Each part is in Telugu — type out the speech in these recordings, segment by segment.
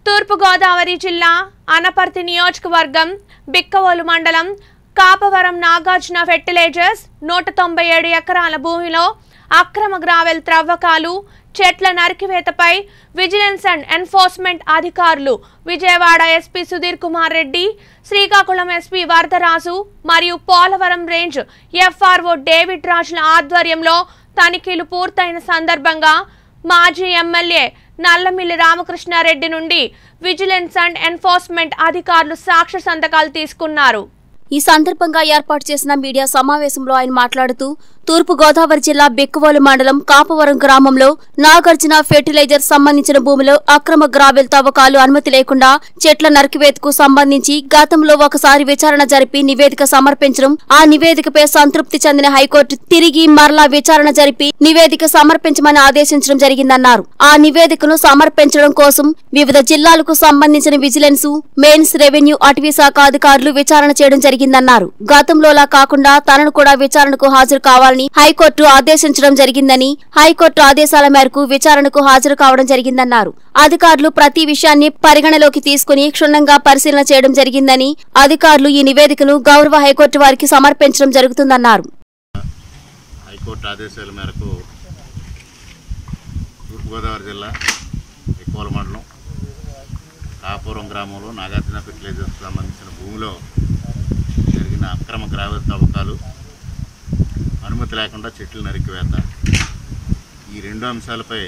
తూర్పుగోదావరి జిల్లా అనపర్తి నియోజకవర్గం బిక్కవోలు మండలం కాపవరం నాగార్జున ఫెర్టిలైజర్స్ నూట తొంభై ఏడు ఎకరాల భూమిలో అక్రమ గ్రావెల్ త్రవ్వకాలు చెట్ల నరికివేతపై విజిలెన్స్ అండ్ ఎన్ఫోర్స్మెంట్ అధికారులు విజయవాడ ఎస్పీ సుధీర్ కుమార్ రెడ్డి శ్రీకాకుళం ఎస్పీ వరదరాజు మరియు పోలవరం రేంజ్ ఎఫ్ఆర్ఓ డేవిడ్ రాజుల ఆధ్వర్యంలో తనిఖీలు పూర్తయిన సందర్భంగా మాజీ ఎమ్మెల్యే నల్లమిల్లి రామకృష్ణారెడ్డి నుండి విజిలెన్స్ అండ్ ఎన్ఫోర్స్మెంట్ అధికారులు సాక్ష్య సంతకాలు తీసుకున్నారు ఈ సందర్భంగా ఏర్పాటు చేసిన మీడియా సమావేశంలో ఆయన మాట్లాడుతూ తూర్పు గోదావరి జిల్లా బెక్కువోలు మండలం కాపవరం గ్రామంలో నాగార్జున ఫెర్టిలైజర్ సంబంధించిన భూమిలో అక్రమ గ్రావెల్ తవ్వకాలు అనుమతి లేకుండా చెట్ల నరికివేతకు సంబంధించి గతంలో ఒకసారి విచారణ జరిపి నివేదిక సమర్పించడం ఆ నివేదికపై సంతృప్తి చెందిన హైకోర్టు తిరిగి మరలా విచారణ జరిపి నివేదిక సమర్పించమని ఆదేశించడం జరిగిందన్నారు ఆ నివేదికను సమర్పించడం కోసం వివిధ జిల్లాలకు సంబంధించిన విజిలెన్స్ మెయిన్స్ రెవెన్యూ అటవీ శాఖ అధికారులు విచారణ చేయడం జరిగిందన్నారు గతంలోలా కాకుండా తనను కూడా విచారణకు హాజరు కావాలని హైకోర్టు ఆదేశించడం జరిగిందని హైకోర్టు ఆదేశాల మేరకు విచారణకు హాజరు కావడం జరిగిందన్నారు అధికారులు ప్రతి విషయాన్ని పరిగణలోకి తీసుకుని క్షుణ్ణంగా పరిశీలన చేయడం జరిగిందని అధికారులు ఈ నివేదికను గౌరవ హైకోర్టు వారికి సమర్పించడం జరుగుతుందన్నారు హైకోర్టు ఆదేశాల మేరకు తూర్పుగోదావరి జిల్లా ఎక్కువల మండలం కాపురం గ్రామంలో నాగార్జున ఫెర్టిలైజర్స్ సంబంధించిన భూమిలో జరిగిన అక్రమ గ్రావెల్ తవ్వకాలు అనుమతి లేకుండా చెట్లు నరికివేత ఈ రెండు అంశాలపై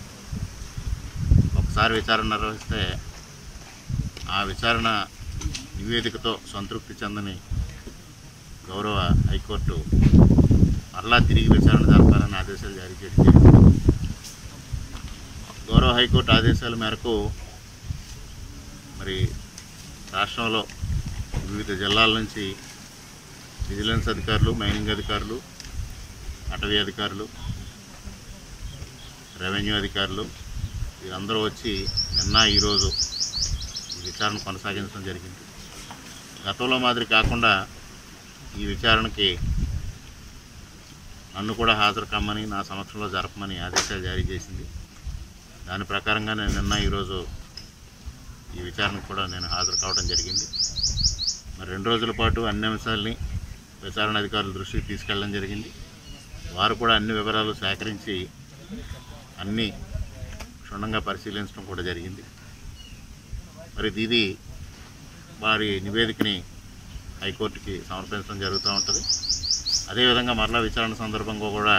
ఒకసారి విచారణ నిర్వహిస్తే ఆ విచారణ నివేదికతో సంతృప్తి చెందని గౌరవ హైకోర్టు మరలా తిరిగి విచారణ జరపాలని ఆదేశాలు జారీ చేయడం జరిగింది. గౌరవ హైకోర్టు ఆదేశాల మేరకు మరి రాష్ట్రంలో వివిధ జిల్లాల నుంచి విజిలెన్స్ అధికారులు మైనింగ్ అధికారులు అటవీ అధికారులు రెవెన్యూ అధికారులు వీరందరూ వచ్చి నిన్న ఈరోజు ఈ విచారణ కొనసాగించడం జరిగింది గతంలో మాదిరి కాకుండా ఈ విచారణకి నన్ను కూడా హాజరు కమ్మని నా సంవత్సరంలో జరపమని ఆదేశాలు జారీ చేసింది దాని ప్రకారంగా నేను నిన్న ఈరోజు ఈ విచారణకు కూడా నేను హాజరు కావడం జరిగింది మరి రెండు రోజుల పాటు అన్ని అంశాలని విచారణ అధికారుల దృష్టికి తీసుకెళ్ళడం జరిగింది వారు కూడా అన్ని వివరాలు సేకరించి అన్నీ క్షుణ్ణంగా పరిశీలించడం కూడా జరిగింది మరి ఇది వారి నివేదికని హైకోర్టుకి సమర్పించడం జరుగుతూ ఉంటుంది అదేవిధంగా మరలా విచారణ సందర్భంగా కూడా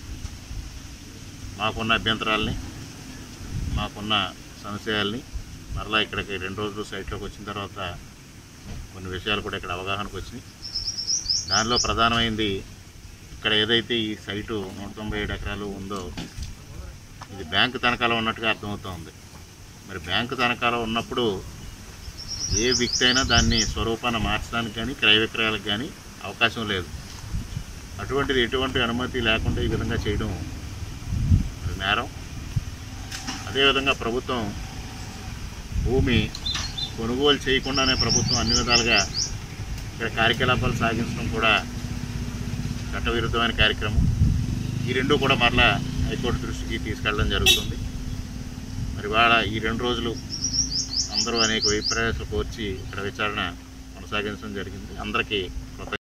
మాకున్న అభ్యంతరాలని మాకున్న సంశయాల్ని మరలా ఇక్కడికి రెండు రోజులు సైట్లోకి వచ్చిన తర్వాత కొన్ని విషయాలు కూడా ఇక్కడ అవగాహనకు వచ్చినాయి దానిలో ప్రధానమైంది ఇక్కడ ఏదైతే ఈ సైటు నూట తొంభై ఏడు ఎకరాలు ఉందో ఇది బ్యాంకు తనఖాలో ఉన్నట్టుగా అర్థమవుతూ ఉంది మరి బ్యాంకు తనఖాలో ఉన్నప్పుడు ఏ వ్యక్తి అయినా దాన్ని స్వరూపాన్ని మార్చడానికి కానీ క్రయ విక్రయాలకు కానీ అవకాశం లేదు అటువంటిది ఎటువంటి అనుమతి లేకుండా ఈ విధంగా చేయడం అది నేరం అదేవిధంగా ప్రభుత్వం భూమి కొనుగోలు చేయకుండానే ప్రభుత్వం అన్ని విధాలుగా ఇక్కడ కార్యకలాపాలు సాగించడం కూడా చట్టవిరుద్ధమైన కార్యక్రమం ఈ రెండు కూడా మరలా హైకోర్టు దృష్టికి తీసుకెళ్ళడం జరుగుతుంది మరి వాళ్ళ ఈ రెండు రోజులు అందరూ అనేక అభిప్రాయాలు కోర్చి ఇక్కడ విచారణ కొనసాగించడం జరిగింది అందరికీ